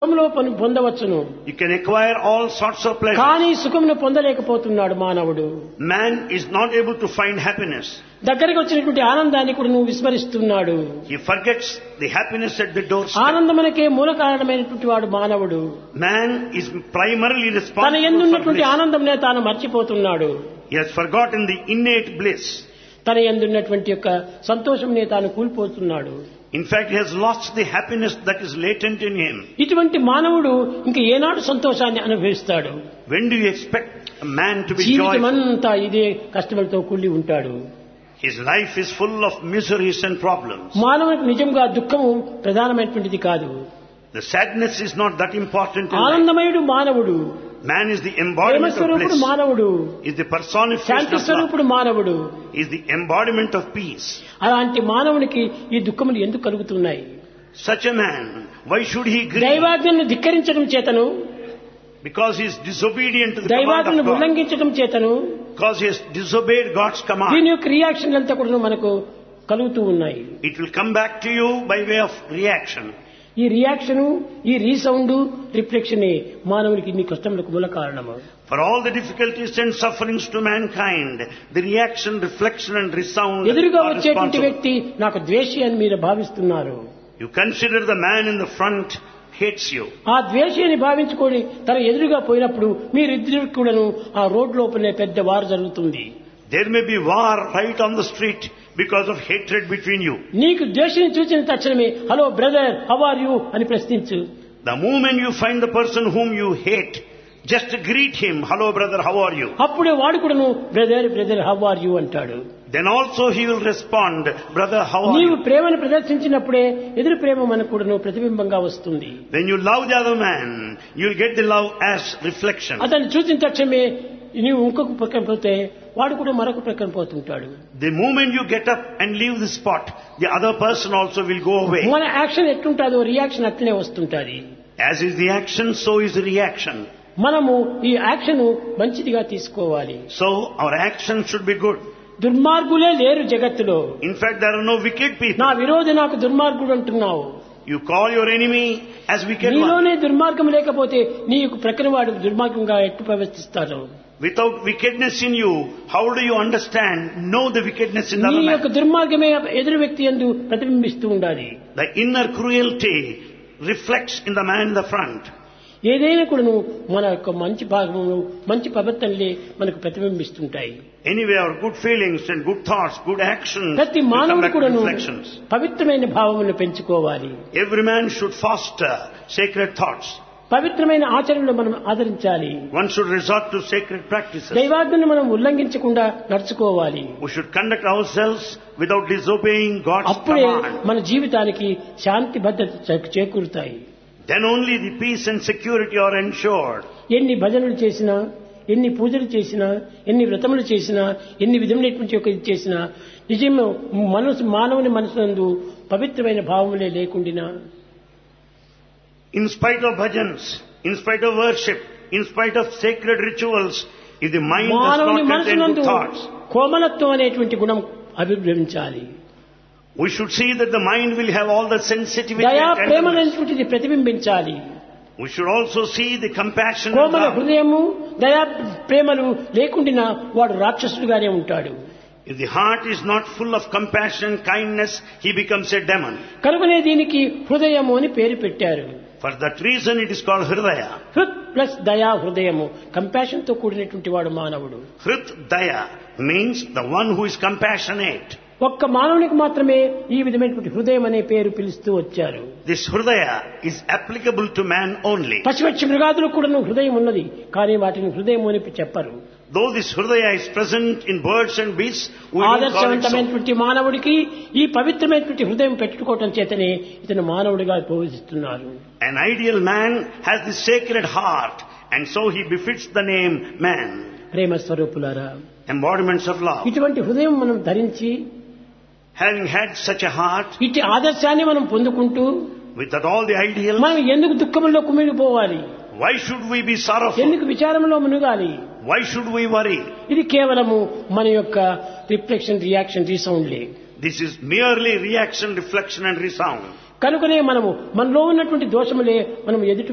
సుఖంలో పొంద- పొందవచ్చును You can acquire all sorts of pleasure. కానీ సుఖమును పొందలేకపోతున్నాడు మానవుడు Man is not able to find happiness. దగ్గరికి వచ్చినటువంటి ఆనందాన్ని కూడా నువ్వు విస్మరిస్తున్నాడు He forgets the happiness at the doorstep. ఆనందమునకే మూల కారణమైనటువంటి వాడు మానవుడు Man is primarily తన responsible for ఎందున్నటువంటి bliss. ఆనందంనే తాను మర్చిపోతున్నాడు He has forgotten the innate bliss. తన ఎందున్నటువంటి యొక్క సంతోషంనే తాను కూలిపోతున్నాడు In fact, he has lost the happiness that is latent in him. ఇటువంటి మానవుడు ఇంక ఏనాడు సంతోషాన్ని అనుభవిస్తాడు When do you expect a man to be జీవితం joyful? అంతా ఇదే కష్టములతో కూలి ఉంటాడు His life is full of miseries and problems. మానవునికి నిజంగా దుఃఖము ప్రధానమైనటువంటిది కాదు The sadness is not that important in life. ఆనందమయుడు మానవుడు Man is the Prema embodiment of స్వరూపుడు bliss. మానవుడు Is the personification Shanti of love. స్వరూపుడు మానవుడు Is the embodiment of peace. అలాంటి మానవునికి ఈ దుఃఖములు ఎందుకు కలుగుతున్నాయి Such a man, why should he grieve? దైవాజ్ఞను ధిక్కరించడం చేతను Because he is disobedient to the command దైవాజ్ఞను of God. ఉల్లంఘించడం చేతను Because he has disobeyed God's దీని command. యొక్క రియాక్షన్ అంతా కూడా మనకు కలుగుతూ ఉన్నాయి It will come back to you by way of reaction. ఈ రియాక్షన్ ఈ రీసౌండ్ రిఫ్లెక్షన్ మానవునికి ఇన్ని కష్టములకు మూల కారణము For all the difficulties and sufferings to mankind, the reaction, reflection and resound ఎదురుగా are వచ్చేటువంటి responsible. వ్యక్తి నాకు ద్వేషి అని మీరు భావిస్తున్నారు You consider the man in the front hates you. ఆ ద్వేషి అని భావించుకొని తన ఎదురుగా పోయినప్పుడు మీరిద్దరు కూడాను ఆ రోడ్ లోపలే పెద్ద వారు జరుగుతుంది There may be war right on the street because of hatred between you. నీకు ద్వేషిని చూసిన తక్షణమే hello brother how are you అని ప్రశ్నించు The moment you find the person whom you hate, just greet him, hello brother, how are you? అప్పుడే వాడు కూడాను brother brother how are you అంటాడు Then also he will respond, brother, how are నీవు you? ప్రేమను ప్రదర్శించినప్పుడే ఎదురు ప్రేమ మనకు కూడాను ప్రతిబింబంగా వస్తుంది When you love the other man, you'll get the love as reflection. అతన్ని చూసిన తక్షణమే నీవు ఇంకొక ప్రక్కన పోతే వాడు కూడా మరొక ప్రక్కన పోతుంటాడు The moment you get up and leave the spot, the other person also will go away. మన యాక్షన్ ఎట్లుంటుందో రియాక్షన్ అట్లనే వస్తుంటది As is the action, so is the reaction. మనము ఈ యాక్షన్ మంచిదిగా తీసుకోవాలి So our action should be good. దుర్మార్గులే లేరు జగత్తులో In fact, there are no wicked నా people. విరోధి నాకు దుర్మార్గుడు అంటున్నావు You call your enemy as wicked one. నీలోనే దుర్మార్గం లేకపోతే నీ యొక్క ప్రక్కన వాడు దుర్మార్గంగా ఎట్టు ప్రవర్తిస్తారు Without wickedness in you, how do you understand, know the wickedness in the నీ other యొక్క man? దుర్మార్గమే ఎదురు వ్యక్తి ఎందు ప్రతిబింబిస్తూ ఉండాలి The inner cruelty reflects in the man in the front. ఏదైనా కూడాను మన యొక్క మంచి భాగములు మంచి ప్రవర్తనలే మనకు ప్రతిబింబిస్తుంటాయి Anyway, our good feelings and good thoughts, good actions ప్రతి will come మానవుడు back to కూడాను reflections. పవిత్రమైన భావమును పెంచుకోవాలి Every man should foster sacred thoughts. పవిత్రమైన ఆచరణలు మనం ఆదరించాలి One should resort to sacred practices. దైవాజ్ఞను మనం ఉల్లంఘించకుండా నడుచుకోవాలి We should conduct ourselves without disobeying God's అప్పుడే command. మన జీవితానికి శాంతి భద్రత చే- చేకూరుతాయి Then only the peace and security are ensured. ఎన్ని భజనలు చేసినా ఎన్ని పూజలు చేసినా ఎన్ని వ్రతములు చేసినా ఎన్ని విధములైనటువంటి ఒక ఇది చేసినా నిజంగా మనసు మానవుని మనసునందు పవిత్రమైన భావములే లేకుండినా In spite of bhajans, in spite of worship, in spite of sacred rituals, if the mind does మానవుని not contain మనసునందు good thoughts, కోమలత్వం అనేటువంటి గుణం అభిభవించాలి we should see that the mind will have all the sensitivity దయా and Prema tenderness. అనేటువంటిది ప్రతిబింబించాలి We should also see the compassion and Komala love. హృదయము దయా ప్రేమలు లేకుండినా వాడు రాక్షసుడుగానే ఉంటాడు If the heart is not full of compassion, kindness, he becomes a demon. కనుకనే దీనికి హృదయము అని పేరు పెట్టారు For that reason it is called Hridaya. హృత్ ప్లస్ దయా హృదయము కంపాషన్ తో కూడినటువంటి వాడు మానవుడు Hrit Daya means the one who is compassionate. ఒక్క మానవునికి మాత్రమే ఈ విధమైనటువంటి హృదయం అనే పేరు పిలుస్తూ వచ్చారు This Hridaya is applicable to man only. పశుపక్షి మృగాదులకు కూడా హృదయం ఉన్నది కానీ వాటిని హృదయం అని చెప్పరు Though this Hridaya is present in birds and beasts, we don't call it so. ఆదర్శవంతమైనటువంటి మానవుడికి ఈ పవిత్రమైనటువంటి హృదయం పెట్టుకోవటం చేతనే ఇతను మానవుడిగా బోధిస్తున్నారు An ideal man has the sacred heart and so he befits the name man. ప్రేమ స్వరూపులారా Embodiments of love. ఇటువంటి హృదయం మనం ధరించి Having had such a heart, ఇటు ఆదర్శాన్ని మనం పొందుకుంటూ without all the ideals, మనం ఎందుకు దుఃఖంలో కుమిలిపోవాలి why should we be sorrowful? ఎందుకు విచారంలో మునుగాలి Why should we worry? ఇది కేవలము మన యొక్క రిఫ్లెక్షన్ రియాక్షన్ రీసౌండ్లే This is merely reaction, reflection and resound. కనుకనే మనము మనలో ఉన్నటువంటి దోషములే మనం ఎదుటి